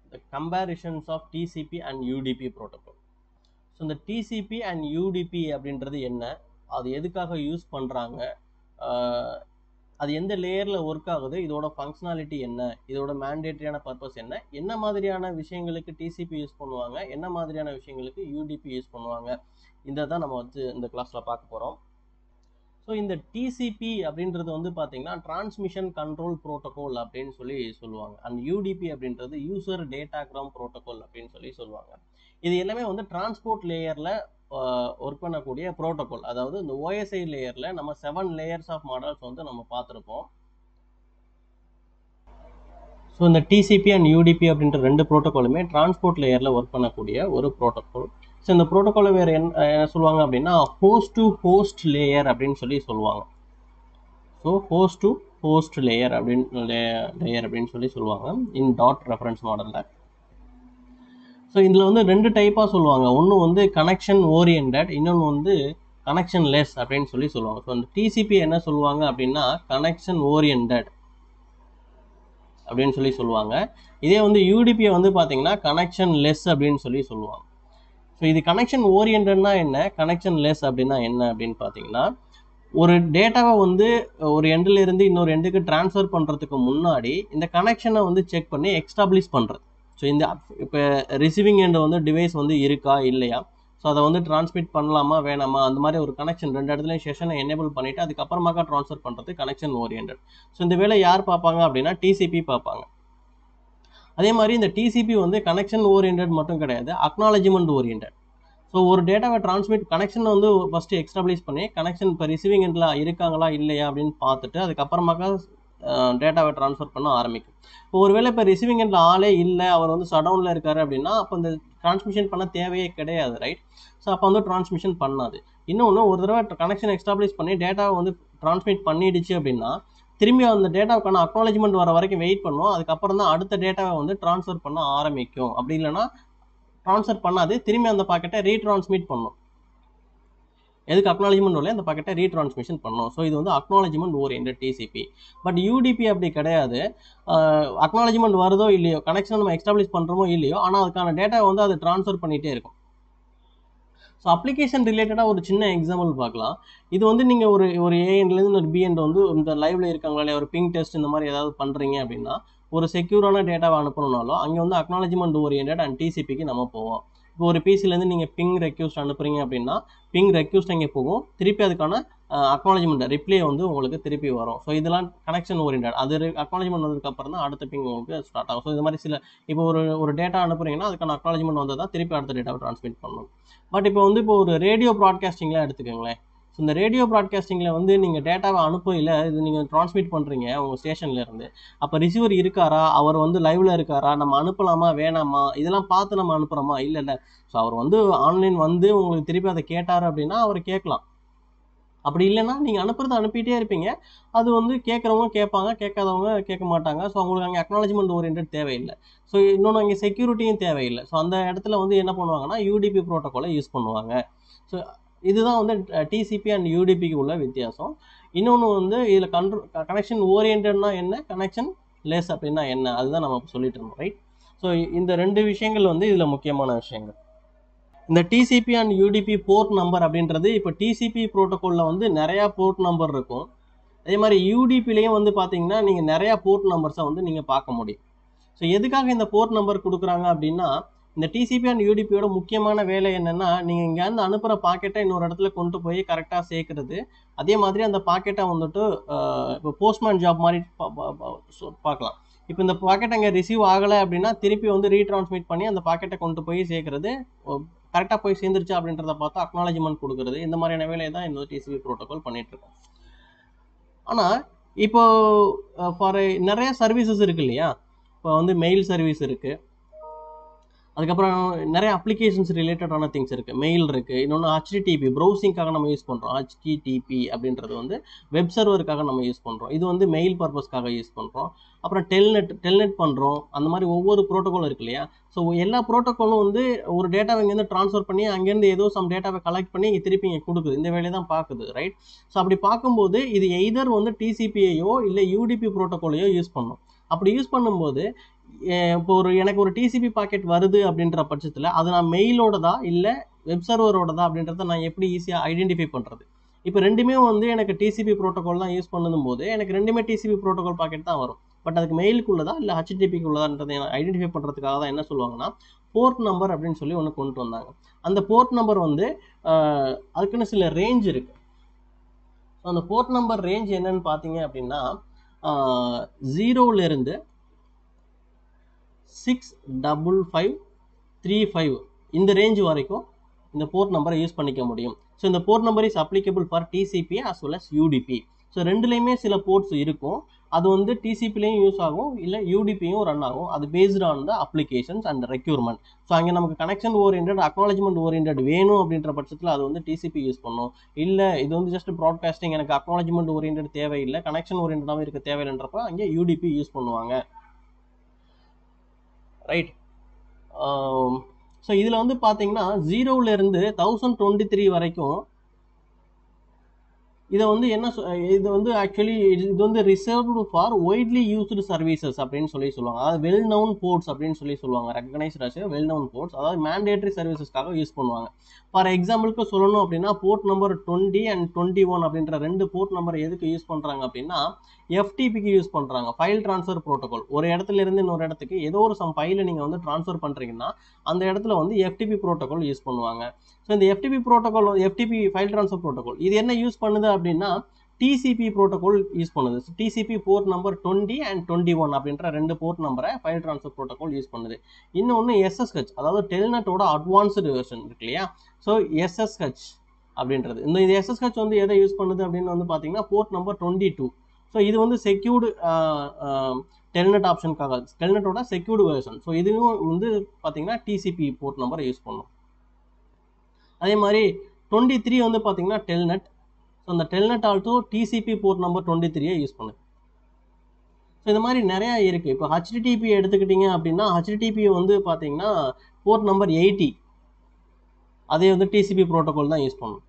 the comparisons of TCP and UDP protocol. So இந்த TCP and UDP அப்படின்றது என்ன அது எதுக்காக யூஸ் பண்ணுறாங்க அது எந்த லேயரில் ஒர்க் ஆகுது இதோட ஃபங்க்ஷனாலிட்டி என்ன இதோட மேண்டேட்டரியான பர்பஸ் என்ன என்ன மாதிரியான விஷயங்களுக்கு டிசிபி யூஸ் பண்ணுவாங்க என்ன மாதிரியான விஷயங்களுக்கு யூடிபி யூஸ் பண்ணுவாங்க இதை தான் நம்ம வந்து இந்த கிளாஸில் பார்க்க போகிறோம் ஸோ இந்த டிசிபி அப்படின்றது வந்து பார்த்தீங்கன்னா டிரான்ஸ்மிஷன் கண்ட்ரோல் ப்ரோட்டோகால் அப்படின்னு சொல்லி சொல்லுவாங்க அண்ட் யூடிபி அப்படின்றது யூசர் டேட்டாகிராம் ப்ரோட்டோகால் அப்படின்னு சொல்லி சொல்லுவாங்க இது எல்லாமே வந்து டிரான்ஸ்போர்ட் லேயரில் ஒர்க் பண்ணக்கூடிய ப்ரோட்டோகால் அதாவது இந்த ஓஎஸ்ஐ லேயரில் நம்ம செவன் லேயர்ஸ் ஆஃப் மாடல்ஸ் வந்து நம்ம பார்த்துருப்போம் ஸோ இந்த டிசிபி அண்ட் யூடிபி அப்படின்ற ரெண்டு ப்ரோட்டோகாலுமே டிரான்ஸ்போர்ட் லேயரில் ஒர்க் பண்ணக்கூடிய ஒரு ப்ரோட்டோகால் ஸோ இந்த ப்ரோட்டோகாலை வேறு என்ன என்ன சொல்லுவாங்க அப்படின்னா ஹோஸ்ட் டு ஹோஸ்ட் லேயர் அப்படின்னு சொல்லி சொல்லுவாங்க so host to host layer அப்படின்னு லேயர் அப்படின்னு சொல்லி சொல்லுவாங்க இன் டாட் ரெஃபரன்ஸ் மாடலில் ஸோ இதில் வந்து ரெண்டு டைப்பாக சொல்லுவாங்க ஒன்று வந்து கனெக்ஷன் ஓரியன்ட் இன்னொன்று வந்து கனெக்ஷன் லெஸ் அப்படின்னு சொல்லி சொல்லுவாங்க ஸோ அந்த டிசிபி என்ன சொல்லுவாங்க அப்படின்னா கனெக்ஷன் ஓரியன்ட் அப்படின்னு சொல்லி சொல்லுவாங்க இதே வந்து யூடிபியை வந்து பார்த்தீங்கன்னா கனெக்ஷன் லெஸ் அப்படின்னு சொல்லி சொல்லுவாங்க ஸோ இது கனெக்ஷன் ஓரியன்ட்னா என்ன கனெக்ஷன் லெஸ் அப்படின்னா என்ன அப்படின்னு பார்த்தீங்கன்னா ஒரு டேட்டாவை வந்து ஒரு எண்டில் இருந்து இன்னொரு எண்டுக்கு ட்ரான்ஸ்ஃபர் பண்ணுறதுக்கு முன்னாடி இந்த கனெக்ஷனை வந்து செக் பண்ணி எக்ஸ்டாப்ளிஷ் பண்ணுறது ஸோ இந்த இப்போ ரிசீவிங் எண்ட் வந்து டிவைஸ் வந்து இருக்கா இல்லையா ஸோ அதை வந்து டிரான்ஸ்மிட் பண்ணலாமா வேணாமா அந்த மாதிரி ஒரு கனெக்ஷன் ரெண்டு இடத்துலையும் செஷனை எனேபிள் பண்ணிவிட்டு அதுக்கப்புறமாக்கா ட்ரான்ஸ்ஃபர் பண்ணுறது கனெக்ஷன் ஓரியன்ட் ஸோ இந்த வேலை யார் பார்ப்பாங்க அப்படின்னா டிசிபி பார்ப்பாங்க அதே மாதிரி இந்த டிசிபி வந்து கனெக்ஷன் ஓரியன்ட் மட்டும் கிடையாது அக்னாலஜ்மெண்ட் ஓரியன்ட் ஸோ ஒரு டேட்டாவை டிரான்ஸ்மிட் கனெக்ஷன் வந்து ஃபஸ்ட்டு எக்ஸ்டாப்ளிஷ் பண்ணி கனெக்ஷன் இப்போ ரிசீவிங் எண்டில் இருக்காங்களா இல்லையா அப்படின்னு பார்த்துட்டு அதுக்கப்புறமாக்கா டேட்டாவை ட்ரான்ஸ்ஃபர் பண்ண ஆரம்பிக்கும் இப்போ ஒருவேளை இப்போ ரிசீவிங் எண்டில் ஆளே இல்லை அவர் வந்து ஷடவுனில் இருக்காரு அப்படின்னா அப்போ இந்த ட்ரான்ஸ்மிஷன் பண்ண தேவையே கிடையாது ரைட் ஸோ அப்போ வந்து ட்ரான்ஸ்மிஷன் பண்ணாது இன்னொன்று ஒரு தடவை கனெக்ஷன் எக்ஸ்டாப்ளிஷ் பண்ணி டேட்டாவை வந்து ட்ரான்ஸ்மிட் பண்ணிடுச்சு அப்படின்னா திரும்பி அந்த டேட்டாவுக்கான அக்னாலஜ்மெண்ட் வர வரைக்கும் வெயிட் பண்ணும் அதுக்கப்புறம் தான் அடுத்த டேட்டாவை வந்து ட்ரான்ஸ்ஃபர் பண்ண ஆரம்பிக்கும் அப்படி இல்லைன்னா ட்ரான்ஸ்ஃபர் பண்ணாது திரும்பி அந்த பாக்கெட்டை ரீட்ரான்ஸ்மிட் பண்ணும் எதுக்கு அக்னாலஜ்மெண்ட் இல்லை அந்த பாக்கெட்டை ரீட்ரான்ஸ்மிஷன் பண்ணணும் ஸோ இது வந்து acknowledgement orient TCP but UDP அப்படி கிடையாது அக்னாலஜ்மெண்ட் வருதோ இல்லையோ கனெக்ஷன் நம்ம எக்ஸ்டாப்ளிஷ் பண்ணுறோமோ இல்லையோ ஆனால் அதுக்கான டேட்டா வந்து அது ட்ரான்ஸ்ஃபர் பண்ணிகிட்டே இருக்கும் ஸோ அப்ளிகேஷன் ரிலேட்டடாக ஒரு சின்ன எக்ஸாம்பிள் பார்க்கலாம் இது வந்து நீங்கள் ஒரு ஒரு ஏஎன்லேருந்து ஒரு பிஎன் வந்து இந்த லைவ்ல இருக்காங்களா இல்லையா ஒரு பிங் டெஸ்ட் இந்த மாதிரி ஏதாவது பண்ணுறீங்க அப்படின்னா ஒரு செக்யூரான டேட்டாவை அனுப்பணும்னாலும் அங்கே வந்து அக்னாலஜ்மெண்ட் ஓரியன்ட் அண்ட் டிசிபிக்கு நம்ம போவோம் இப்போ ஒரு பிசிலேருந்து நீங்கள் பிங் ரெக்யூஸ்ட் அனுப்புறீங்க அப்படின்னா பிங் ரெக்யூஸ்ட் அங்கே போகும் திருப்பி அதுக்கான அக்னாலஜ்மெண்ட் ரிப்ளே வந்து உங்களுக்கு திருப்பி வரும் ஸோ இதெல்லாம் கனெக்ஷன் ஓரியன்ட் அது அக்னாலஜ்மெண்ட் வந்ததுக்கப்புறம் தான் அடுத்த பிங் உங்களுக்கு ஸ்டார்ட் ஆகும் ஸோ இது மாதிரி சில இப்போ ஒரு ஒரு டேட்டா அனுப்புறீங்கன்னா அதுக்கான அக்னாலஜ்மெண்ட் வந்தால் தான் திருப்பி அடுத்த டேட்டாவை ட்ரான்ஸ்மிட் பண்ணணும் பட் இப்போ வந்து இப்போ ஒரு ரேடியோ ப்ராட்காஸ்டிங்லாம் எடுத்துக்கோங்களேன் ஸோ இந்த ரேடியோ ப்ராட்காஸ்டிங்கில் வந்து நீங்கள் டேட்டாவை அனுப்பையில் இது நீங்கள் ட்ரான்ஸ்மிட் பண்ணுறீங்க உங்கள் ஸ்டேஷன்லேருந்து அப்போ ரிசீவர் இருக்காரா அவர் வந்து லைவில் இருக்காரா நம்ம அனுப்பலாமா வேணாமா இதெல்லாம் பார்த்து நம்ம அனுப்புகிறோமா இல்லை இல்லை ஸோ அவர் வந்து ஆன்லைன் வந்து உங்களுக்கு திருப்பி அதை கேட்டார் அப்படின்னா அவர் கேட்கலாம் அப்படி இல்லைன்னா நீங்கள் அனுப்புறதை அனுப்பிட்டே இருப்பீங்க அது வந்து கேட்குறவங்க கேட்பாங்க கேட்காதவங்க கேட்க மாட்டாங்க ஸோ அவங்களுக்கு அங்கே அக்னாலஜ்மெண்ட் ஓரியன்ட் தேவையில்லை ஸோ இன்னொன்று அங்கே செக்யூரிட்டியும் தேவையில்லை ஸோ அந்த இடத்துல வந்து என்ன பண்ணுவாங்கன்னா யூடிபி ப்ரோட்டோக்காலை யூஸ் பண்ணுவாங்க ஸோ இதுதான் வந்து டிசிபி அண்ட் யூடிபிக்கு உள்ள வித்தியாசம் இன்னொன்று வந்து இதில் கண்ட்ரோ கனெக்ஷன் ஓரியன்ட்னா என்ன கனெக்ஷன் லெஸ் அப்படின்னா என்ன அதுதான் நம்ம சொல்லிட்டு இருந்தோம் ரைட் ஸோ இந்த ரெண்டு விஷயங்கள் வந்து இதில் முக்கியமான விஷயங்கள் இந்த TCP and UDP port number அப்படின்றது இப்போ டிசிபி ப்ரோட்டோக்காலில் வந்து நிறையா போர்ட் நம்பர் இருக்கும் அதே மாதிரி யூடிபிலையும் வந்து பார்த்தீங்கன்னா நீங்கள் நிறையா போர்ட் நம்பர்ஸை வந்து நீங்கள் பார்க்க முடியும் ஸோ எதுக்காக இந்த போர்ட் நம்பர் கொடுக்குறாங்க அப்படின்னா இந்த டிசிபி அண்ட் யூடிபியோட முக்கியமான வேலை என்னென்னா நீங்கள் இங்கேருந்து அனுப்புகிற பாக்கெட்டை இன்னொரு இடத்துல கொண்டு போய் கரெக்டாக சேர்க்குறது அதே மாதிரி அந்த பாக்கெட்டை வந்துட்டு இப்போ போஸ்ட்மேன் ஜாப் மாதிரி பார்க்கலாம் இப்போ இந்த பாக்கெட் அங்கே ரிசீவ் ஆகலை அப்படின்னா திருப்பி வந்து ரீட்ரான்ஸ்மிட் பண்ணி அந்த பாக்கெட்டை கொண்டு போய் சேர்க்குறது கரெக்டாக போய் சேர்ந்துருச்சு அப்படின்றத பார்த்து அக்னாலஜ்மெண்ட் கொடுக்குறது இந்த மாதிரியான வேலையை தான் இந்த டிசிபி ப்ரோட்டோகால் பண்ணிகிட்ருக்கோம் ஆனால் இப்போ ஃபார் நிறைய சர்வீசஸ் இருக்கு இல்லையா இப்போ வந்து மெயில் சர்வீஸ் இருக்குது அதுக்கப்புறம் நிறைய அப்ளிகேஷன்ஸ் ரிலேட்டடான திங்ஸ் இருக்குது மெயில் இருக்குது இன்னொன்று ஹச்டிடிபி ப்ரௌசிங்காக நம்ம யூஸ் பண்ணுறோம் ஹச்டிடிபி அப்படின்றது வந்து வெப் சர்வருக்காக நம்ம யூஸ் பண்ணுறோம் இது வந்து மெயில் பர்பஸ்க்காக யூஸ் பண்ணுறோம் அப்புறம் டெல்நெட் டெல்நெட் பண்ணுறோம் அந்த மாதிரி ஒவ்வொரு ப்ரோட்டோகாலும் இருக்கு இல்லையா ஸோ எல்லா ப்ரோட்டோகாலும் வந்து ஒரு டேட்டாவை இங்கேருந்து ட்ரான்ஸ்ஃபர் பண்ணி அங்கேருந்து ஏதோ சம் டேட்டாவை கலெக்ட் பண்ணி இங்கே திருப்பி இங்கே கொடுக்குது இந்த வேலையை தான் பார்க்குது ரைட் ஸோ அப்படி பார்க்கும்போது இது எய்தர் வந்து டிசிபியையோ இல்லை யூடிபி ப்ரோட்டோகாலையோ யூஸ் பண்ணும் அப்படி யூஸ் பண்ணும்போது இப்போ ஒரு எனக்கு ஒரு டிசிபி பாக்கெட் வருது அப்படின்ற பட்சத்தில் அது நான் மெயிலோடதா இல்லை வெப் சர்வரோடதா அப்படின்றத நான் எப்படி ஈஸியாக ஐடென்டிஃபை பண்ணுறது இப்போ ரெண்டுமே வந்து எனக்கு டிசிபி ப்ரோட்டோகால் தான் யூஸ் பண்ணும் போது எனக்கு ரெண்டுமே டிசிபி ப்ரோட்டோகால் பாக்கெட் தான் வரும் பட் அதுக்கு மெயிலுக்குள்ளதா இல்லை ஹச்டிபிக்கு உள்ளதான்றதை ஐடென்டிஃபை பண்ணுறதுக்காக தான் என்ன சொல்லுவாங்கன்னா போர்ட் நம்பர் அப்படின்னு சொல்லி ஒன்று கொண்டு வந்தாங்க அந்த போர்ட் நம்பர் வந்து ஆஹ், அதுக்குன்னு சில ரேஞ்ச் இருக்கு ஸோ அந்த போர்ட் நம்பர் ரேஞ்ச் என்னன்னு பார்த்தீங்க அப்படின்னா ஜீரோலேருந்து six double five three five இந்த ரேஞ்ச் வரைக்கும் இந்த போர்ட் நம்பரை யூஸ் பண்ணிக்க முடியும் ஸோ இந்த port number is applicable for TCP as well as UDP so ரெண்டுலேயுமே சில போர்ட்ஸ் இருக்கும் அது வந்து டிசிபிலையும் யூஸ் ஆகும் இல்லை யூடிபியும் ரன் ஆகும் அது based on the applications and requirement so அங்கே நமக்கு கனெக்ஷன் ஓரியன்ட் அக்னாலஜ்மெண்ட் ஓரியன்ட் வேணும் அப்படின்ற பட்சத்தில் அது வந்து டிசிபி யூஸ் பண்ணும் இல்லை இது வந்து ஜஸ்ட் ப்ராட்காஸ்டிங் எனக்கு அக்னாலஜ்மெண்ட் ஓரியன்ட் தேவையில்லை கனெக்ஷன் ஓரியன்டாகவும் இருக்க தேவையில்லைன்றப்ப அங்கே யூடிபி யூஸ் பண்ணுவாங்க ரைட் ஸோ இதில் வந்து பார்த்தீங்கன்னா ஜீரோவிலேருந்து தௌசண்ட் டுவெண்ட்டி த்ரீ வரைக்கும் இதை வந்து என்ன சொ- இது வந்து ஆக்சுவலி இது வந்து reserved for widely used services அப்படின்னு சொல்லி சொல்லுவாங்க அதாவது வெல் நவுன் போர்ட்ஸ் அப்படின்னு சொல்லி சொல்லுவாங்க recognised as well known ports அதாவது மேண்டேட்டரி சர்வீசஸ்க்காக யூஸ் பண்ணுவாங்க ஃபார் எக்ஸாம்பிளுக்கு சொல்லணும் அப்படின்னா port number twenty and twenty one அப்படின்ற ரெண்டு போர்ட் நம்பர் எதுக்கு யூஸ் பண்ணுறாங்க அப்படின்னா எஃப்டிபிக்கு யூஸ் பண்ணுறாங்க ஃபைல் ட்ரான்ஸ்ஃபர் ப்ரோட்டோகால் ஒரு இடத்துல இருந்து இன்னொரு இடத்துக்கு ஏதோ ஒரு சம் ஃபைலை நீங்கள் வந்து ட்ரான்ஸ்ஃபர் பண்ணுறீங்கன்னா அந்த இடத்துல வந்து எஃப்டிபி ப்ரோட்டோகால் யூஸ் பண்ணுவாங்க ஸோ இந்த FTP protocol FTP file transfer protocol இது என்ன யூஸ் பண்ணுது அப்படின்னா டிசிபி ப்ரோட்டோகால் யூஸ் பண்ணுது TCP port number twenty and twenty one அப்படின்ற ரெண்டு போர்ட் நம்பரை ஃபைல் ட்ரான்ஸ்ஃபர் ப்ரோட்டோகால் யூஸ் பண்ணுது இன்னொன்று எஸ்எஸ்ஹெச் அதாவது டெல்நெட்டோட அட்வான்ஸ்டு வெர்ஷன் இருக்கு இல்லையா ஸோ எஸ்எஸ்ஹெச் அப்படின்றது இந்த இது எஸ்எஸ்ஹெச் வந்து எதை யூஸ் பண்ணுது அப்படின்னு வந்து பார்த்தீங்கன்னா port number twenty two so இது வந்து செக்யூர்டு டெல்நெட் ஆப்ஷனுக்காக டெல்நெட்டோட செக்யூர்டு வெர்ஷன் ஸோ இதுவும் வந்து பார்த்தீங்கன்னா டிசிபி போர்ட் நம்பரை யூஸ் பண்ணும் அதே மாதிரி டுவெண்ட்டி த்ரீ வந்து பார்த்தீங்கன்னா டெல்நெட் ஸோ அந்த telnet also TCP port number twenty த்ரீயை யூஸ் பண்ணுது ஸோ இந்த மாதிரி நிறையா இருக்குது இப்போ ஹச்டிடிபி எடுத்துக்கிட்டிங்க அப்படின்னா ஹச்டிடிபி வந்து பார்த்தீங்கன்னா போர்ட் நம்பர் எயிட்டி அதே வந்து டிசிபி ப்ரோட்டோகால் தான் யூஸ் பண்ணும்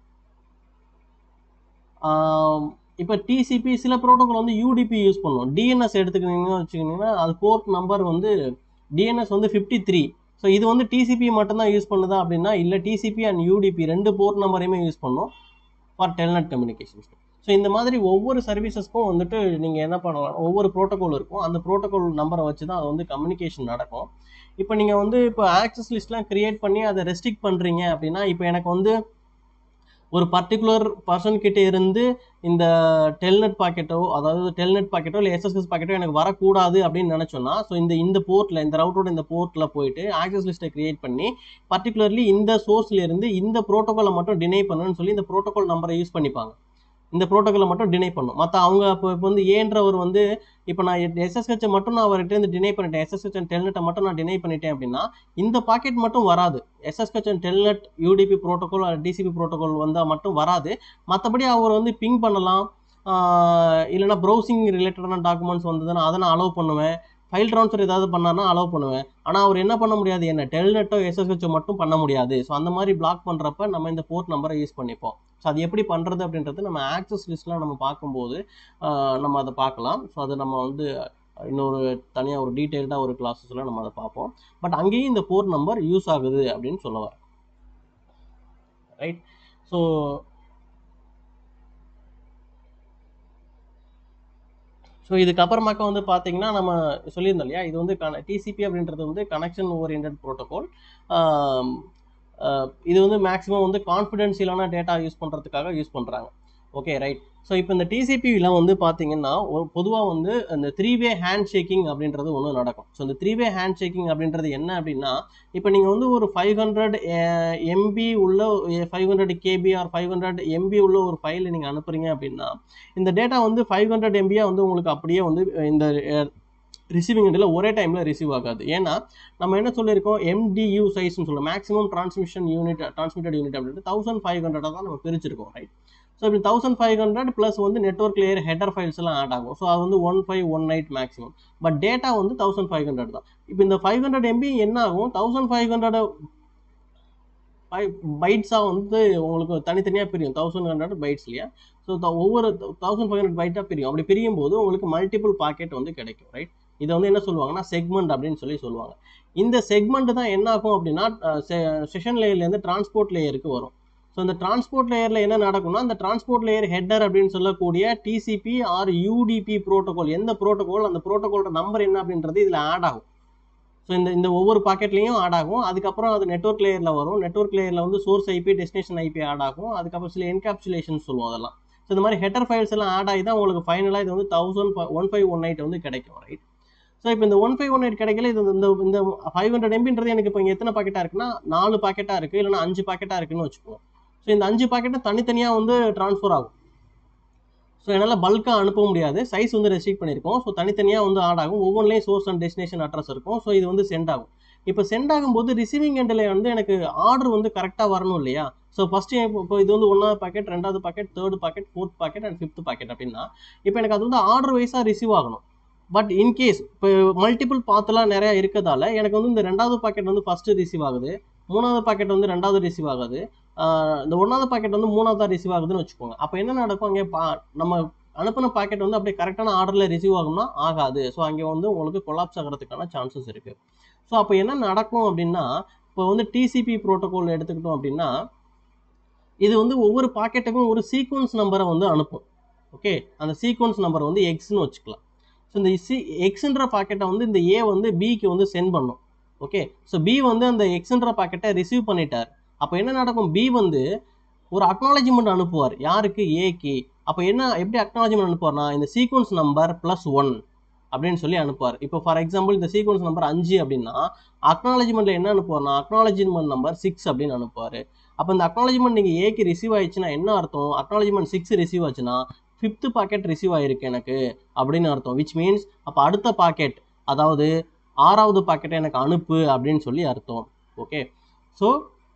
இப்போ டிசிபி சில ப்ரோட்டோகால் வந்து யூடிபி யூஸ் பண்ணும் டிஎன்எஸ் எடுத்துக்கிட்டீங்கன்னு வச்சுக்கிட்டிங்கன்னா அது போர்ட் நம்பர் வந்து டிஎன்எஸ் வந்து ஃபிஃப்டி த்ரீ ஸோ இது வந்து டிசிபி மட்டும்தான் யூஸ் பண்ணுதா அப்படின்னா இல்லை டிசிபி அண்ட் யூடிபி ரெண்டு போர்ட் நம்பரையுமே யூஸ் பண்ணும் ஃபார் டெல்நெட் கம்யூனிகேஷன்ஸ் ஸோ இந்த மாதிரி ஒவ்வொரு சர்வீசஸ்க்கும் வந்துட்டு நீங்கள் என்ன பண்ணலாம் ஒவ்வொரு ப்ரோட்டோகால் இருக்கும் அந்த ப்ரோட்டோகால் நம்பரை வச்சு தான் அது வந்து கம்யூனிகேஷன் நடக்கும் இப்போ நீங்கள் வந்து இப்போ ஆக்சஸ் லிஸ்ட்லாம் கிரியேட் பண்ணி அதை ரெஸ்ட்ரிக்ட் பண்ணுறீங்க அப்படின்னா இப்போ எனக்கு வந்து ஒரு பர்டிகுலர் பர்சன் கிட்ட இருந்து இந்த டெல்நெட் பாக்கெட்டோ அதாவது டெல்நெட் பாக்கெட்டோ இல்லை எஸ்எஸ்எஸ் பாக்கெட்டோ எனக்கு வரக்கூடாது அப்படின்னு நினச்சோன்னா ஸோ இந்த இந்த போர்ட்டில் இந்த ரவுட்டோட இந்த போர்ட்டில் போயிட்டு ஆக்சஸ் லிஸ்ட்டை கிரியேட் பண்ணி பர்டிகுலர்லி இந்த சோர்ஸ்ல இருந்து இந்த ப்ரோட்டோகாலை மட்டும் டினை பண்ணணும்னு சொல்லி இந்த ப்ரோட்டோகால் நம்பரை யூஸ் பண்ணிப்பாங்க இந்த ப்ரோட்டோகாலை மட்டும் டினை பண்ணும் மற்ற அவங்க இப்போ இப்போ வந்து ஏன்றவர் வந்து இப்போ நான் எஸ்எஸ்ஹெச்சை மட்டும் நான் அவர்கிட்ட இருந்து டினை பண்ணிட்டேன் எஸ்எஸ்ஹெச் அண்ட் டெல்நெட்டை மட்டும் நான் டினை பண்ணிட்டேன் அப்படின்னா இந்த பாக்கெட் மட்டும் வராது SSH and telnet UDP protocol TCP protocol வந்தால் மட்டும் வராது மற்றபடி அவர் வந்து பிங் பண்ணலாம் ஆஹ் இல்லைன்னா ப்ரௌசிங் ரிலேட்டடான டாக்குமெண்ட்ஸ் வந்ததுன்னா அதை நான் அலோவ் பண்ணுவேன் ஃபைல் ட்ரான்ஸ்ஃபர் ஏதாவது பண்ணான்னா அலோவ் பண்ணுவேன் ஆனால் அவர் என்ன பண்ண முடியாது என்ன டெல்நெட்டோ எஸ்எஸ்ஹெச்சோ மட்டும் பண்ண முடியாது ஸோ அந்த மாதிரி பிளாக் பண்ணுறப்ப நம்ம இந்த போர்ட் நம்பரை யூஸ் பண்ணிப்போம் ஸோ அது எப்படி பண்ணுறது அப்படின்றது நம்ம ஆக்சஸ் லிஸ்ட்லாம் நம்ம பார்க்கும்போது ஆஹ் நம்ம அதை பார்க்கலாம் ஸோ அது நம்ம வந்து இன்னொரு தனியாக ஒரு டீட்டெயில்டாக ஒரு கிளாஸஸில் நம்ம அதை பார்ப்போம் பட் அங்கேயும் இந்த போர்ட் நம்பர் யூஸ் ஆகுது அப்படின்னு சொல்ல வரேன் ரைட் ஸோ ஸோ இதுக்கப்புறமாக்க வந்து பார்த்தீங்கன்னா நம்ம சொல்லியிருந்தோம் இல்லையா இது வந்து கன டிசிபி அப்படின்றது வந்து கனெக்ஷன் ஓரியன்ட் ப்ரோட்டோகால் இது வந்து மேக்ஸிமம் வந்து கான்ஃபிடென்ஷியலான டேட்டா யூஸ் பண்ணுறதுக்காக யூஸ் பண்ணுறாங்க ஓகே ரைட் ஸோ இப்போ இந்த டிசிபியில் வந்து பார்த்தீங்கன்னா ஒரு பொதுவாக வந்து அந்த த்ரீ வே ஹேண்ட் ஷேக்கிங் அப்படின்றது ஒன்று நடக்கும் ஸோ இந்த த்ரீ வே ஹேண்ட் ஷேக்கிங் அப்படின்றது என்ன அப்படின்னா இப்போ நீங்கள் வந்து ஒரு ஃபைவ் ஹண்ட்ரட் எம்பி உள்ள five hundred KB or five hundred MB உள்ள ஒரு ஃபைலை நீங்கள் அனுப்புறீங்க அப்படின்னா இந்த டேட்டா வந்து ஃபைவ் ஹண்ட்ரட் எம்பியாக வந்து உங்களுக்கு அப்படியே வந்து இந்த ரிசீவிங் இதில் ஒரே டைமில் ரிசீவ் ஆகாது ஏன்னா நம்ம என்ன சொல்லியிருக்கோம் எம்டியூ சைஸ்னு சொல்லுவோம் maximum transmission unit transmitted unit அப்படின்ட்டு தௌசண்ட் ஃபைவ் ஹண்ட்ரடாக தான் நம்ம பிரிச்சிருக்கோம் ரைட் ஸோ இப்படி தௌசண்ட் ஃபைவ் ஹண்ட்ரட் ப்ளஸ் வந்து நெட்ஒர்க் லேயர் ஹெடர் ஃபைல்ஸ் எல்லாம் ஆட் ஆகும் ஸோ அது வந்து one five one eight maximum but data வந்து தௌசண்ட் ஃபைவ் ஹண்ட்ரட் தான் இப்போ இந்த ஃபைவ் ஹண்ட்ரட் எம்பி என்ன ஆகும் தௌசண்ட் ஃபைவ் ஹண்ட்ரட் ஃபைவ் பைட்ஸாக வந்து உங்களுக்கு தனித்தனியாக பிரியும் தௌசண்ட் ஹண்ட்ரட் பைட்ஸ் இல்லையா ஸோ ஒவ்வொரு தௌசண்ட் ஃபைவ் ஹண்ட்ரட் பைட்டாக பிரியும் அப்படி பிரியும் போது உங்களுக்கு மல்டிபிள் பாக்கெட் வந்து கிடைக்கும் ரைட் இதை வந்து என்ன சொல்லுவாங்கன்னா செக்மெண்ட் அப்படின்னு சொல்லி சொல்லுவாங்க இந்த செக்மெண்ட் தான் என்ன ஆகும் அப்படின்னா செஷன் லேயர்லேருந்து டிரான்ஸ்போர்ட் லேயருக்கு வரும் ஸோ இந்த டிரான்ஸ்போர்ட் லேயரில் என்ன நடக்கும்னா அந்த டிரான்ஸ்போர்ட் லேயர் ஹெட்டர் அப்படின்னு சொல்லக்கூடிய டிசிபி ஆர் யூடிபி ப்ரோட்டோகால் எந்த ப்ரோட்டோகால் அந்த ப்ரோட்டோகாலோட நம்பர் என்ன அப்படின்றது இதில் ஆட் ஆகும் ஸோ இந்த இந்த ஒவ்வொரு பாக்கெட்லேயும் ஆட் ஆகும் அதுக்கப்புறம் அது நெட்ஒர்க் லேயரில் வரும் நெட்ஒர்க் லேயரில் வந்து source IP destination IP add ஆகும் அதுக்கப்புறம் சில என்காப்சுலேஷன் சொல்லுவோம் அதெல்லாம் ஸோ இந்த மாதிரி ஹெட்டர் ஃபைல்ஸ் எல்லாம் ஆட் ஆகி தான் உங்களுக்கு ஃபைனலாக இது வந்து thousand one five one eight வந்து கிடைக்கும் ரைட் ஸோ இப்போ இந்த ஒன் ஃபைவ் ஒன் எயிட் கிடைக்கல இது இந்த இந்த ஃபைவ் ஹண்ட்ரட் எம்பின்றது எனக்கு இப்போ இங்கே எத்தனை பாக்கெட்டாக இருக்குன்னா நாலு பாக்கெட்டாக இருக்குது இல்லைனா அஞ்சு பாக்கெட்டாக இருக்குன்னு வச்சுக்கோங்க ஸோ இந்த அஞ்சு பாக்கெட்டும் தனித்தனியாக வந்து ட்ரான்ஸ்ஃபர் ஆகும் ஸோ என்னால் பல்காக அனுப்ப முடியாது சைஸ் வந்து ரெஸ்ட்ரிக்ட் பண்ணியிருக்கோம் ஸோ தனித்தனியாக வந்து ஆட் ஆகும் ஒவ்வொன்றிலையும் சோர்ஸ் அண்ட் டெஸ்டினேஷன் அட்ரஸ் இருக்கும் ஸோ இது வந்து சென்ட் ஆகும் இப்போ சென்ட் ஆகும்போது ரிசீவிங் எண்டில் வந்து எனக்கு ஆர்டர் வந்து கரெக்டாக வரணும் இல்லையா ஸோ ஃபஸ்ட்டு இப்போ இது வந்து ஒன்றாவது பாக்கெட் ரெண்டாவது packet third packet fourth packet and fifth packet அப்படின்னா இப்போ எனக்கு அது வந்து ஆர்டர் வைஸாக ரிசீவ் ஆகணும் பட் இன்கேஸ் இப்போ மல்டிபிள் பாத்துலாம் நிறையா இருக்கிறதால எனக்கு வந்து இந்த ரெண்டாவது பாக்கெட் வந்து ஃபஸ்ட்டு ரிசீவ் ஆகுது மூணாவது பாக்கெட் வந்து ரெண்டாவது ரிசீவ் ஆகுது இந்த ஒன்றாவது பாக்கெட் வந்து மூணாவது ரிசீவ் ஆகுதுன்னு வச்சுக்கோங்க அப்போ என்ன நடக்கும் அங்கே பா நம்ம அனுப்பின பாக்கெட் வந்து அப்படியே கரெக்டான ஆர்டரில் ரிசீவ் ஆகும்னா ஆகாது ஸோ அங்கே வந்து உங்களுக்கு கொலாப்ஸ் ஆகிறதுக்கான சான்சஸ் இருக்குது ஸோ அப்போ என்ன நடக்கும் அப்படின்னா இப்போ வந்து டிசிபி ப்ரோட்டோகால் எடுத்துக்கிட்டோம் அப்படின்னா இது வந்து ஒவ்வொரு பாக்கெட்டுக்கும் ஒரு சீக்வன்ஸ் நம்பரை வந்து அனுப்பும் ஓகே அந்த சீக்வன்ஸ் நம்பர் வந்து எக்ஸ்னு வச்சுக்கலாம் ஸோ இந்த சி எக்ஸ்ன்ற பாக்கெட்டை வந்து இந்த ஏ வந்து பிக்கு வந்து சென்ட் பண்ணும் ஓகே ஸோ பி வந்து அந்த எக்ஸ்ன்ற பாக்கெட்டை ரிசீவ் பண்ணிட்டார் அப்போ என்ன நடக்கும் பி வந்து ஒரு அக்னாலஜ்மெண்ட் அனுப்புவார் யாருக்கு ஏக்கு அப்போ என்ன எப்படி அக்னாலஜ்மெண்ட் அனுப்புவார்னா இந்த சீக்வன்ஸ் நம்பர் ப்ளஸ் ஒன் அப்படின்னு சொல்லி அனுப்புவார் இப்போ ஃபார் எக்ஸாம்பிள் இந்த சீக்வன்ஸ் நம்பர் அஞ்சு அப்படின்னா அக்னாலஜ்மெண்ட்டில் என்ன அனுப்புவார்னா அக்னாலஜ்மெண்ட் நம்பர் சிக்ஸ் அப்படின்னு அனுப்புவார் அப்போ இந்த அக்னாலஜ்மெண்ட் நீங்கள் ஏக்கு ரிசீவ் ஆயிடுச்சுன்னா என்ன அர்த்தம் அக்னாலஜ்மெண்ட் சிக்ஸ் ரிசீவ் ஆச்சுன்னா ஃபிஃப்த்து பாக்கெட் ரிசீவ் ஆயிருக்கு எனக்கு அப்படின்னு அர்த்தம் விச் மீன்ஸ் அப்போ அடுத்த பாக்கெட் அதாவது ஆறாவது பாக்கெட்டை எனக்கு அனுப்பு அப்படின்னு சொல்லி அர்த்தம் ஓகே ஸோ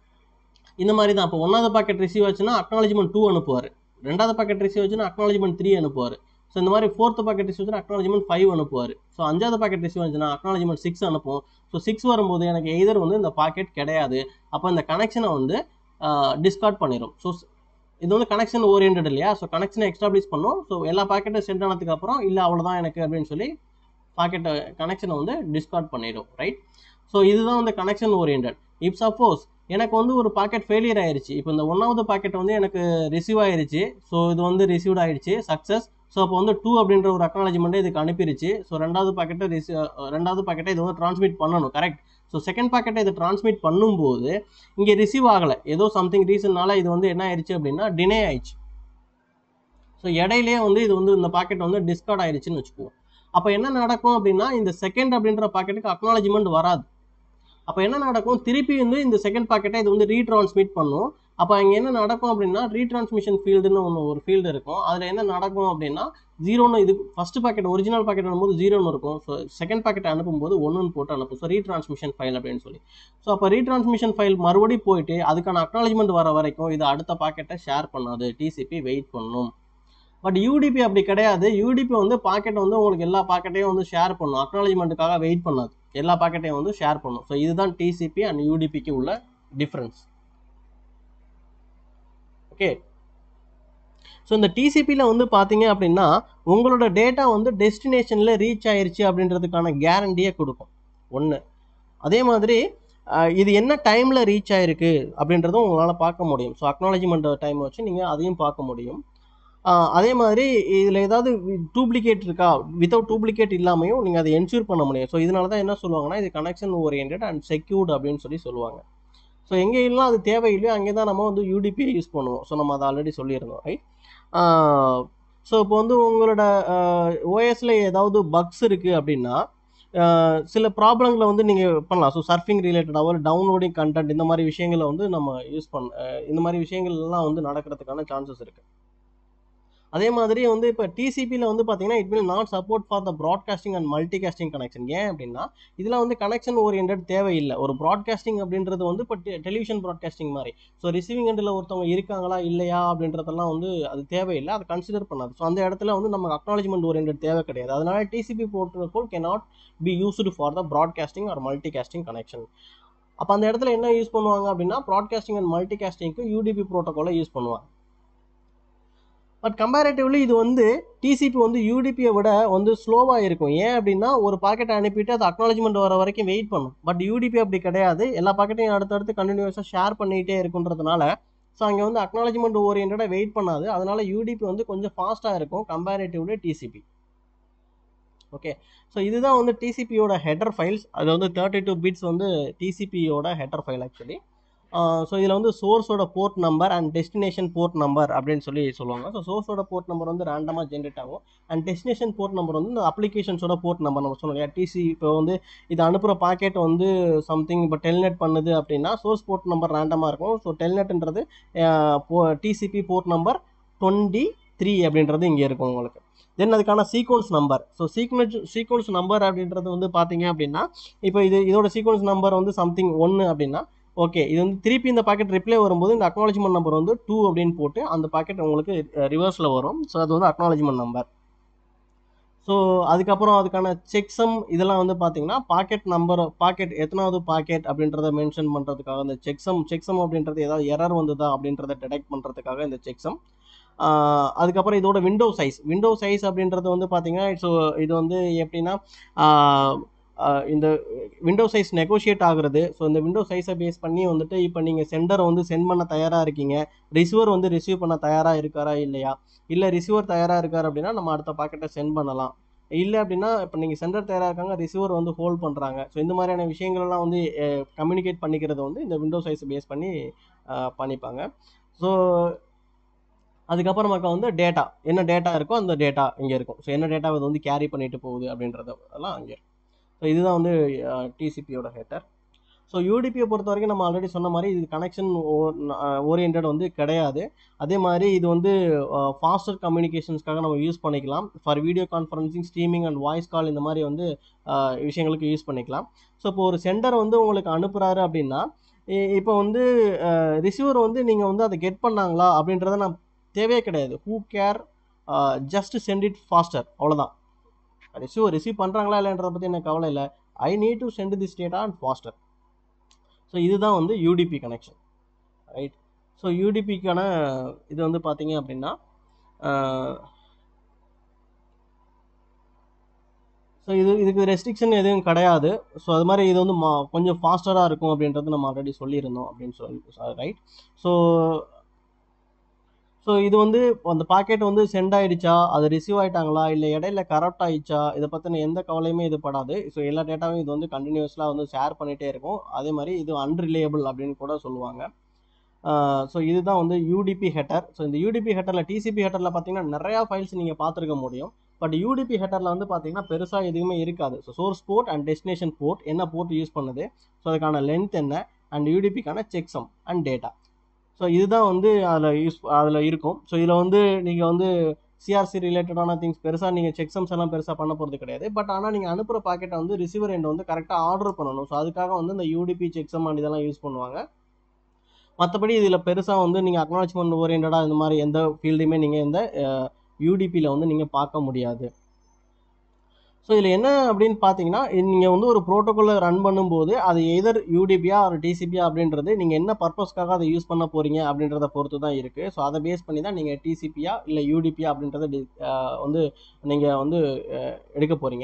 இந்த மாதிரி தான் இப்போ ஒன்றாவது பாக்கெட் ரிசீவ் ஆச்சுன்னா அக்னாலஜ்மெண்ட் டூ அனுப்புவார் ரெண்டாவது பாக்கெட் ரிசீவ் ஆச்சுன்னா அக்னாலஜ்மெண்ட் த்ரீ அனுப்புவார் ஸோ இந்த மாதிரி ஃபோர்த்து பாக்கெட் ரிசீவ் ஆச்சுன்னா அக்னாலஜ்மெண்ட் ஃபைவ் அனுப்புவார் ஸோ அஞ்சாவது பாக்கெட் ரிசீவ் ஆச்சுன்னா அக்னாலஜ்மெண்ட் சிக்ஸ் அனுப்பும் ஸோ சிக்ஸ் வரும்போது எனக்கு எய்தர் வந்து இந்த பாக்கெட் கிடையாது அப்போ இந்த கனெக்ஷனை வந்து டிஸ்கார்ட் பண்ணிடும் ஸோ இது வந்து கனெக்ஷன் ஓரியன்ட் இல்லையா ஸோ கனெக்ஷனை எக்ஸ்டாப்ளிஷ் பண்ணும் ஸோ எல்லா பாக்கெட்டும் சென்ட் ஆனதுக்கு அப்புறம் இல்லை அவ்வளோதான் எனக்கு அப்படின்னு சொல்லி பாக்கெட்டை கனெக்ஷனை வந்து டிஸ்கார்ட் பண்ணிடும் ரைட் ஸோ இதுதான் வந்து கனெக்ஷன் ஓரியன்ட் இப் சப்போஸ் எனக்கு வந்து ஒரு பாக்கெட் ஃபெயிலியர் ஆயிருச்சு இப்போ இந்த ஒன்றாவது பாக்கெட் வந்து எனக்கு ரிசீவ் ஆயிருச்சு ஸோ இது வந்து ரிசீவ்ட் ஆயிடுச்சு சக்ஸஸ் ஸோ அப்போ வந்து டூ அப்படின்ற ஒரு அக்னாலஜ்மெண்ட்டை இதுக்கு அனுப்பிடுச்சு ஸோ ரெண்டாவது பாக்கெட்டை ரிசீவ் ரெண்டாவது பாக்கெட்டை இது வந்து ட்ரான்ஸ்மிட் பண்ணணும் கரெக்ட் ஸோ செகண்ட் பாக்கெட்டை இது ட்ரான்ஸ்மிட் பண்ணும்போது இங்கே ரிசீவ் ஆகலை ஏதோ சம்திங் ரீசன்னால இது வந்து என்ன ஆயிடுச்சு அப்படின்னா டினே ஆயிடுச்சு ஸோ இடையிலேயே வந்து இது வந்து இந்த பாக்கெட் வந்து டிஸ்கார்ட் ஆயிடுச்சுன்னு வச்சுக்குவோம் அப்போ என்ன நடக்கும் அப்படின்னா இந்த செகண்ட் அப்படின்ற பாக்கெட்டுக்கு அக்னாலஜ்மெண்ட் வராது அப்போ என்ன நடக்கும் திருப்பி வந்து இந்த செகண்ட் பாக்கெட்டை இது வந்து ரீட்ரான்ஸ்மிட் பண்ணும் அப்போ அங்கே என்ன நடக்கும் அப்படின்னா ரீட்ரான்ஸ்மிஷன் ஃபீல்டுன்னு ஒன்று ஒரு ஃபீல்டு இருக்கும் அதில் என்ன நடக்கும் அப்படின்னா ஜீரோன்னு இது ஃபர்ஸ்ட் பாக்கெட் ஒரிஜினல் பாக்கெட் அனுப்பும்போது ஜீரோன்னு இருக்கும் ஸோ செகண்ட் பாக்கெட் அனுப்பும்போது ஒன்றுன்னு போட்டு அனுப்பும் ஸோ ரீட்ரான்ஸ்மிஷன் ஃபைல் அப்படின்னு சொல்லி ஸோ அப்போ ரீட்ரான்ஸ்மிஷன் ஃபைல் மறுபடியும் போயிட்டு அதுக்கான அக்னாலஜ்மெண்ட் வர வரைக்கும் இது அடுத்த பாக்கெட்டை ஷேர் பண்ணாது டிசிபி வெயிட் பண்ணும் பட் யூடிபி அப்படி கிடையாது யூடிபி வந்து பாக்கெட் வந்து உங்களுக்கு எல்லா பாக்கெட்டையும் வந்து ஷேர் பண்ணும் அக்னாலஜ்மெண்ட்டுக்காக வெயிட் பண்ணாது எல்லா பாக்கெட்டையும் வந்து ஷேர் பண்ணும் ஸோ இதுதான் டிசிபி அண்ட் யூடிபிக்கு உள்ள டிஃப்ரென்ஸ் ஓகே ஸோ இந்த டிசிபியில் வந்து பார்த்தீங்க அப்படின்னா உங்களோட டேட்டா வந்து டெஸ்டினேஷனில் ரீச் ஆயிருச்சு அப்படின்றதுக்கான கேரண்டியை கொடுக்கும் ஒன்று அதே மாதிரி இது என்ன டைமில் ரீச் ஆயிருக்கு அப்படின்றதும் உங்களால் பார்க்க முடியும் ஸோ அக்னாலஜ்மெண்ட் டைம் வச்சு நீங்கள் அதையும் பார்க்க முடியும் அதே மாதிரி இதில் ஏதாவது டூப்ளிகேட் இருக்கா வித்தவுட் டூப்ளிகேட் இல்லாமையும் நீங்கள் அதை என்ஷூர் பண்ண முடியும் ஸோ இதனால தான் என்ன சொல்லுவாங்கன்னா இது கனெக்ஷன் ஓரியன்ட் அண்ட் செக்யூர்டு அப்படின்னு சொல்லி சொல்லுவாங்க ஸோ எங்கெல்லாம் அது தேவையில்லையோ அங்கே தான் நம்ம வந்து யூடிபியை யூஸ் பண்ணுவோம் ஸோ நம்ம அதை ஆல்ரெடி சொல்லியிருந்தோம் ரைட் ஸோ இப்போ வந்து உங்களோட ஓஎஸில் ஏதாவது பக்ஸ் இருக்குது அப்படின்னா சில ப்ராப்ளங்களை வந்து நீங்கள் பண்ணலாம் ஸோ சர்ஃபிங் ரிலேட்டடாக டவுன்லோடிங் கண்டென்ட் இந்த மாதிரி விஷயங்களை வந்து நம்ம யூஸ் பண்ண இந்த மாதிரி விஷயங்கள்லாம் வந்து நடக்கிறதுக்கான சான்சஸ் இருக்குது அதே மாதிரி வந்து இப்போ டிசிபியில் வந்து பார்த்தீங்கன்னா it will not support for the broadcasting and multicasting connection ஏன் அப்படின்னா இதில் வந்து கனெக்ஷன் ஓரியன்ட் தேவையில்லை ஒரு ப்ராட்காஸ்டிங் அப்படின்றது வந்து இப்போ டெலிவிஷன் ப்ராட்காஸ்டிங் மாதிரி ஸோ ரிசீவிங் எண்டில் ஒருத்தவங்க இருக்காங்களா இல்லையா அப்படின்றதெல்லாம் வந்து அது தேவையில்லை அதை கன்சிடர் பண்ணாது ஸோ அந்த இடத்துல வந்து நமக்கு அக்னாலஜ்மெண்ட் ஓரியன்ட் தேவை கிடையாது அதனால TCP protocol can not be used for the broadcasting or multicasting connection அப்போ அந்த இடத்துல என்ன யூஸ் பண்ணுவாங்க அப்படின்னா ப்ராட்காஸ்டிங் அண்ட் மல்டிகாஸ்டிங்க்கு யூடிபி ப்ரோட்டோகாலை யூஸ் பண்ணுவாங்க பட் கம்பேரேட்டிவ்லி இது வந்து டிசிபி வந்து யூடிபியை விட வந்து ஸ்லோவாக இருக்கும் ஏன் அப்படின்னா ஒரு பாக்கெட்டை அனுப்பிட்டு அது அக்னாலஜ்மெண்ட் வர வரைக்கும் வெயிட் பண்ணும் பட் யூடிபி அப்படி கிடையாது எல்லா பாக்கெட்டையும் அடுத்தடுத்து கண்டினியூஸாக ஷேர் பண்ணிகிட்டே இருக்குன்றதுனால ஸோ அங்கே வந்து அக்னாலஜ்மெண்ட் ஓரியன்டாக வெயிட் பண்ணாது அதனால யூடிபி வந்து கொஞ்சம் ஃபாஸ்ட்டாக இருக்கும் கம்பேரேட்டிவ்லி டிசிபி ஓகே ஸோ இதுதான் வந்து டிசிபியோட ஹெட்டர் ஃபைல்ஸ் அது வந்து தேர்ட்டி டூ பிட்ஸ் வந்து டிசிபியோட ஹெட்டர் ஃபைல் ஆக்சுவலி ஸோ இதில் வந்து சோர்ஸோட port number and destination port number அப்படின்னு சொல்லி சொல்லுவாங்க ஸோ சோர்ஸோட போர்ட் நம்பர் வந்து ரேண்டமாக ஜென்ரேட் ஆகும் அண்ட் டெஸ்டினேஷன் போர்ட் நம்பர் வந்து இந்த அப்ளிகேஷன்ஸோட போர்ட் நம்பர் நம்ம சொல்லணும் இல்லையா டிசி இப்போ வந்து இது அனுப்புகிற பாக்கெட் வந்து சம்திங் இப்போ டெல்நெட் பண்ணுது அப்படின்னா சோர்ஸ் போர்ட் நம்பர் ரேண்டமாக இருக்கும் ஸோ டெல்நெட்ன்றது TCP port number twenty three அப்படின்றது இங்கே இருக்கும் உங்களுக்கு தென் அதுக்கான sequence number so sequence sequence number அப்படின்றது வந்து பார்த்தீங்க அப்படின்னா இப்போ இது இதோட சீக்வன்ஸ் நம்பர் வந்து சம்திங் ஒன்று அப்படின்னா ஓகே இது வந்து திருப்பி இந்த பாக்கெட் ரிப்ளை வரும்போது இந்த அக்னாலஜ்மெண்ட் நம்பர் வந்து டூ அப்படின்னு போட்டு அந்த பாக்கெட் உங்களுக்கு ரிவர்ஸில் வரும் ஸோ அது வந்து அக்னாலஜ்மெண்ட் நம்பர் ஸோ அதுக்கப்புறம் அதுக்கான செக்ஸம் இதெல்லாம் வந்து பார்த்தீங்கன்னா பாக்கெட் நம்பர் பாக்கெட் எத்தனாவது பாக்கெட் அப்படின்றத மென்ஷன் பண்ணுறதுக்காக இந்த செக்ஸம் செக்ஸம் அப்படின்றது ஏதாவது எரர் வந்ததா அப்படின்றத டிடெக்ட் பண்ணுறதுக்காக இந்த செக்ஸம் அதுக்கப்புறம் இதோட விண்டோ சைஸ் விண்டோ சைஸ் அப்படின்றது வந்து பார்த்தீங்கன்னா ஸோ இது வந்து எப்படின்னா இந்த விண்டோ சைஸ் நெகோஷியேட் ஆகுறது ஸோ இந்த விண்டோ சைஸை பேஸ் பண்ணி வந்துட்டு இப்போ நீங்கள் சென்டரை வந்து சென்ட் பண்ண தயாராக இருக்கீங்க ரிசீவர் வந்து ரிசீவ் பண்ண தயாராக இருக்காரா இல்லையா இல்லை ரிசீவர் தயாராக இருக்கார் அப்படின்னா நம்ம அடுத்த பாக்கெட்டை சென்ட் பண்ணலாம் இல்லை அப்படின்னா இப்போ நீங்கள் சென்டர் தயாராக இருக்காங்க ரிசீவர் வந்து ஹோல்ட் பண்ணுறாங்க ஸோ இந்த மாதிரியான விஷயங்கள்லாம் வந்து கம்யூனிகேட் பண்ணிக்கிறது வந்து இந்த விண்டோ சைஸை பேஸ் பண்ணி பண்ணிப்பாங்க ஸோ அதுக்கப்புறமாக்கா வந்து டேட்டா என்ன டேட்டா இருக்கோ அந்த டேட்டா இங்கே இருக்கும் ஸோ என்ன டேட்டா இது வந்து கேரி பண்ணிட்டு போகுது அப்படின்றதெல்லாம் அங்கே இருக்கும் ஸோ இதுதான் வந்து டிசிபியோட ஹெட்டர் ஸோ யூடிபியை பொறுத்த வரைக்கும் நம்ம ஆல்ரெடி சொன்ன மாதிரி இது கனெக்ஷன் ஓரியன்ட் வந்து கிடையாது அதே மாதிரி இது வந்து ஃபாஸ்டர் கம்யூனிகேஷன்ஸ்க்காக நம்ம யூஸ் பண்ணிக்கலாம் for video conferencing streaming and voice call இந்த மாதிரி வந்து விஷயங்களுக்கு யூஸ் பண்ணிக்கலாம் ஸோ இப்போ ஒரு சென்டர் வந்து உங்களுக்கு அனுப்புகிறாரு அப்படின்னா இப்போ வந்து ரிசீவர் வந்து நீங்கள் வந்து அதை கெட் பண்ணாங்களா அப்படின்றத நான் தேவையே கிடையாது who care just send it faster அவ்வளோதான் ரிசீவ் ரிசீவ் பண்ணுறாங்களா இல்லைன்றதை பற்றி எனக்கு கவலை இல்லை I need to send this data and faster so இதுதான் வந்து யூடிபி கனெக்ஷன் ரைட் ஸோ யூடிபிக்கான இது வந்து பார்த்தீங்க அப்படின்னா ஸோ இது இதுக்கு ரெஸ்ட்ரிக்ஷன் எதுவும் கிடையாது ஸோ அது மாதிரி இது வந்து மா கொஞ்சம் ஃபாஸ்டராக இருக்கும் அப்படின்றது நம்ம ஆல்ரெடி சொல்லியிருந்தோம் அப்படின்னு சொல்லி ரைட் ஸோ ஸோ இது வந்து அந்த பாக்கெட் வந்து சென்ட் ஆயிடுச்சா அது ரிசீவ் ஆயிட்டாங்களா இல்லை இடையில கரப்ட் ஆயிடுச்சா இதை பற்றின எந்த கவலையுமே இது படாது ஸோ எல்லா டேட்டாவும் இது வந்து கண்டினியூஸ்லாக வந்து ஷேர் பண்ணிகிட்டே இருக்கும் அதே மாதிரி இது அன்ரிலேயபிள் அப்படின்னு கூட சொல்லுவாங்க ஸோ இதுதான் வந்து யூடிபி ஹெட்டர் ஸோ இந்த யூடிபி ஹெட்டரில் டிசிபி ஹெட்டரில் பார்த்தீங்கன்னா நிறையா ஃபைல்ஸ் நீங்கள் பார்த்துருக்க முடியும் பட் யூடிபி ஹெட்டரில் வந்து பார்த்தீங்கன்னா பெருசாக எதுவுமே இருக்காது so source port and destination port என்ன போர்ட் யூஸ் பண்ணுது ஸோ அதுக்கான லென்த் என்ன அண்ட் யூடிபிக்கான செக்ஸம் அண்ட் டேட்டா ஸோ இதுதான் வந்து அதில் யூஸ் அதில் இருக்கும் ஸோ இதில் வந்து நீங்கள் வந்து சிஆர்சி ரிலேட்டடான திங்ஸ் பெருசாக நீங்கள் செக்ஸம்ஸ் எல்லாம் பெருசாக பண்ண போகிறது கிடையாது பட் ஆனால் நீங்கள் அனுப்புகிற பாக்கெட்டை வந்து ரிசீவர் எண்ட் வந்து கரெக்டாக ஆர்டர் பண்ணணும் ஸோ அதுக்காக வந்து இந்த யூடிபி செக்ஸம் அண்ட் இதெல்லாம் யூஸ் பண்ணுவாங்க மற்றபடி இதில் பெருசாக வந்து நீங்கள் அக்னாலஜ்மெண்ட் ஓரியன்டாக இந்த மாதிரி எந்த ஃபீல்டையுமே நீங்கள் இந்த யூடிபியில் வந்து நீங்கள் பார்க்க முடியாது ஸோ இதில் என்ன அப்படின்னு பார்த்தீங்கன்னா நீங்கள் வந்து ஒரு ப்ரோட்டோக்காலை ரன் பண்ணும்போது அது எதர் யூடிபியா ஒரு டிசிபியா அப்படின்றது நீங்கள் என்ன பர்பஸ்க்காக அதை யூஸ் பண்ண போகிறீங்க அப்படின்றத பொறுத்து தான் இருக்குது ஸோ அதை பேஸ் பண்ணி தான் நீங்கள் டிசிபியா இல்லை யூடிபியா அப்படின்றத வந்து நீங்கள் வந்து எடுக்க போகிறீங்க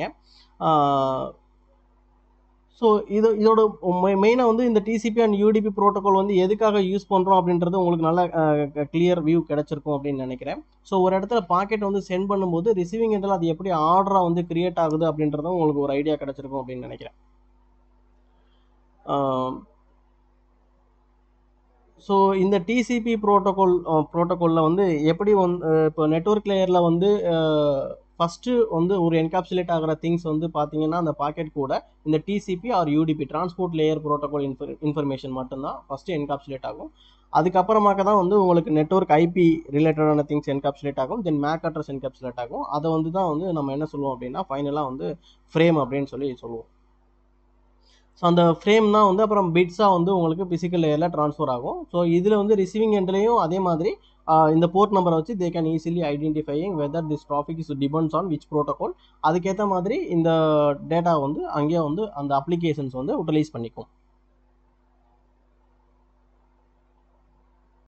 ஸோ இது இதோட மெயினாக வந்து இந்த டிசிபி அண்ட் யூடிபி ப்ரோட்டோகால் வந்து எதுக்காக யூஸ் பண்ணுறோம் அப்படின்றது உங்களுக்கு நல்ல கிளியர் வியூ கிடச்சிருக்கும் அப்படின்னு நினைக்கிறேன் ஸோ ஒரு இடத்துல பாக்கெட் வந்து சென்ட் பண்ணும்போது ரிசீவிங் எண்டில் அது எப்படி ஆர்டராக வந்து கிரியேட் ஆகுது அப்படின்றதும் உங்களுக்கு ஒரு ஐடியா கிடச்சிருக்கும் அப்படின்னு நினைக்கிறேன் ஸோ இந்த டிசிபி ப்ரோட்டோகால் ப்ரோட்டோகாலில் வந்து எப்படி வந்து இப்போ நெட்ஒர்க் லேயரில் வந்து ஃபஸ்ட்டு வந்து ஒரு என்காப்சுலேட் ஆகிற திங்ஸ் வந்து பார்த்தீங்கன்னா அந்த பாக்கெட் கூட இந்த TCP or UDP transport layer protocol இன்ஃபர் இன்ஃபர்மேஷன் மட்டும்தான் ஃபஸ்ட்டு என்காப்சுலேட் ஆகும் அதுக்கப்புறமாக்க தான் வந்து உங்களுக்கு நெட்ஒர்க் ஐபி ரிலேட்டடான திங்ஸ் என்காப்சுலேட் ஆகும் தென் மேக் அட்ரஸ் என்காப்சுலேட் ஆகும் அதை வந்து தான் வந்து நம்ம என்ன சொல்லுவோம் அப்படின்னா ஃபைனலாக வந்து ஃப்ரேம் அப்படின்னு சொல்லி சொல்லுவோம் ஸோ அந்த ஃப்ரேம் தான் வந்து அப்புறம் பிட்ஸாக வந்து உங்களுக்கு பிசிக்கல் லேயரில் ட்ரான்ஸ்ஃபர் ஆகும் ஸோ இதில் வந்து ரிசீவிங் எண்ட்லேயும் அதே மாதிரி இந்த போர்ட் நம்பரை வச்சு they can easily identifying whether this traffic is depends on which protocol அதுக்கேற்ற மாதிரி இந்த டேட்டா வந்து அங்கேயே வந்து அந்த அப்ளிகேஷன்ஸ் வந்து யூட்டிலைஸ் பண்ணிக்கும்